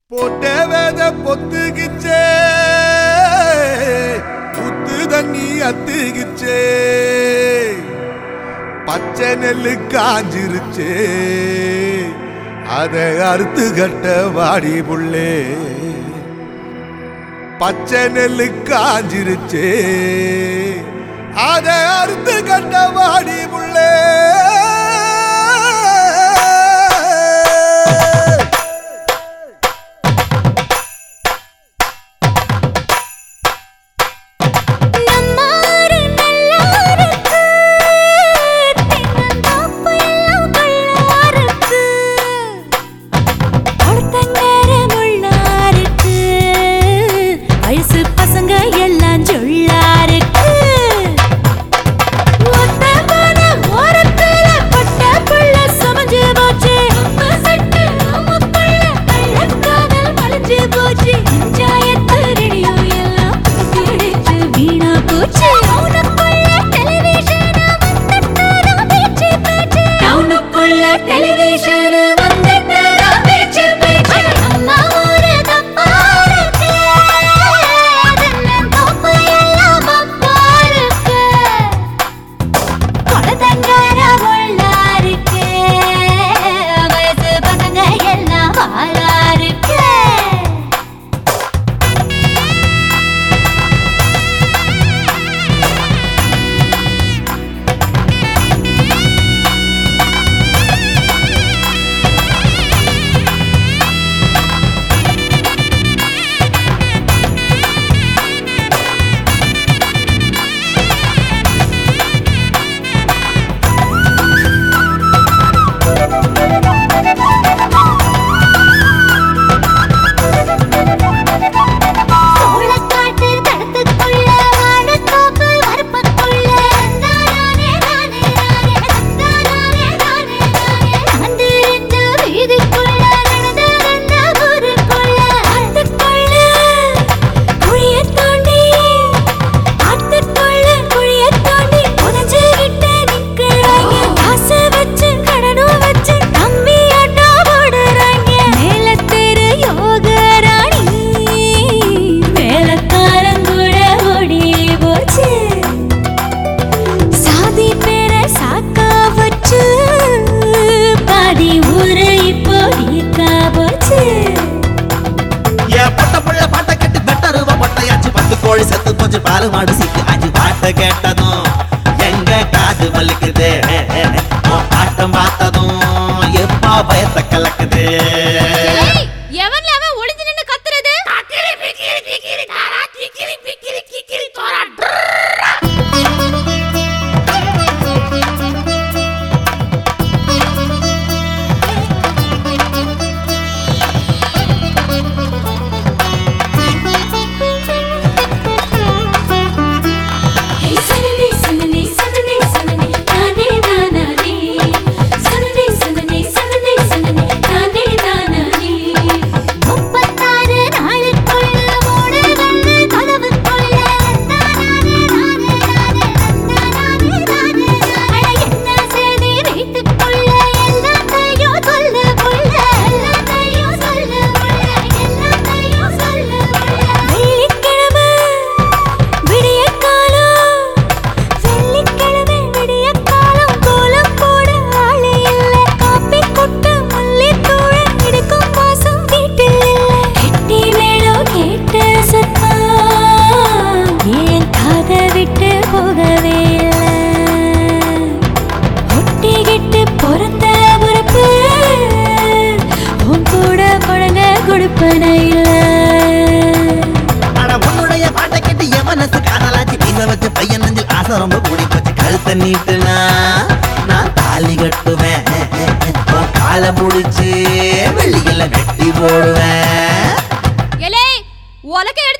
போட்ட வேத பொத்துகிச்சே புத்து தண்ணி அத்துகிச்சே பச்சை நெல்லு காஞ்சிருச்சே அதை அறுத்து கட்ட வாடி புள்ளே பச்சை நெல்லு காஞ்சிருச்சே அதை அறுத்து கட்ட வாடி புள்ளே நம்மாரு நல்லாருக்கு தென்னந்தோப்பு எல்லாம் கள்ளாருக்கு அடுத்தங்கர முள்ளாருக்கு வயசு பசங்க எல்லாம் ஜொள்ளாருக்கு ஒத்த மன ஓரத்துல பட்ட புள்ள சமஞ்சு போச்சு அம்மா சட்டு அம்முக்குள்ள கள்ளக்காதல் மலைஞ்சு போச்சு பஞ்சாயத்து ரேடியோ எல்லாம் பிடிச்சு வீணா போச்சு டவுனுக்குள்ள டெலிவிஷன் வந்துட்டாரா பேச்சு பேச்சு டவுனுக்குள்ள டெலிவிஷன் வந்துட்டாரா பேச்சு பேச்சு அம்மா ஊரு தப்பா இருக்கு அதெல்லாம் தப்பு எல்லாம் அப்பா இருக்கு கொலதங்கார உள்ளாருக்கு வயசு பசங்க எல்லாம் வாழாருக்கு சோளக்காட்டு தடத்துக்குள்ள வாழைத்தோப்பு வரப்புக்குள்ள நானே நானே நானே நானே நானே நானே நடந்திருந்த வீதிக்குள்ள நடந்திருந்த ஊருக்குள்ள ஆத்துக்குள்ள குழியத் தோண்டி ஆத்துக்குள்ள குழியத் தோண்டி புதைஞ்சுகிட்டு நிக்கிறாங்க காசு வச்சு கடனும் வச்சு நம்பி ஆட்டோ போடுறாங்க மேலத்தெரு யோகராணி மேலக்காரங்கூட ஓடி போச்சு சாதி பேர சாக்கா வச்சு பாதி ஊரு இப்போ வீக்கா போச்சு என் பொட்ட புள்ள பாட்டை கேட்டு பெட்டருவ பொட்டையாச்சு பத்து கோழி செத்து போச்சு பால் மாடு சிக்கு அஞ்சு பாட்டை கேட்டதும் எங்க காது வலிக்குது உன் ஆட்டம் பார்த்ததும் எப்பா பயத்தை கலக்குது எவன்ல அவன் ஒளிஞ்சு நின்னு கத்துறது Hey, Sunday, Sunday, Sunday, Sunday, நானே நானானே. Sunday, Sunday, Sunday, Sunday, நானே நானானே. முப்பத்தாறு நாளுக்குள்ள மூணு வெள்ளை கதவுக்குள்ள நானே, நானே, நானே, நானே, நானே, நானே. அட, என்ன செய்தி வீட்டுக்குள்ள எல்லாத்தையும் சொல்லு புள்ள, எல்லாத்தையும் சொல்லு புள்ள, எல்லாத்தையும் சொல்லு புள்ள. வெள்ளிக்கிழமை விடியற்காலம் வெள்ளிக்கிழமை விடியற்காலம் கோலம் போட ஆளே இல்ல காப்பி கொட்ட மல்லித்தூள் எடுக்கும் வாசம் வீட்டில் இல்ல கெட்டி மேளம் கேட்ட சத்தம் ஏன் காதை விட்டு போகவே இல்ல ஒட்டிக்கிட்டு பிறந்த பொறுப்பு உன் கூட குழந்தை கொடுப்பன இல்ல ஆனா உன்னுடைய பாட்டை கேட்டு என் மனசு காதலாச்சு வீச வச்ச பையன் நெஞ்சில் ஆசை ரொம்ப கூடி போச்சு கழுத்தை நீட்டுனா நான் தாலி கட்டுவேன் உன் காலை முடிச்சு வெள்ளியில வெட்டி போடுவேன் எலே உலக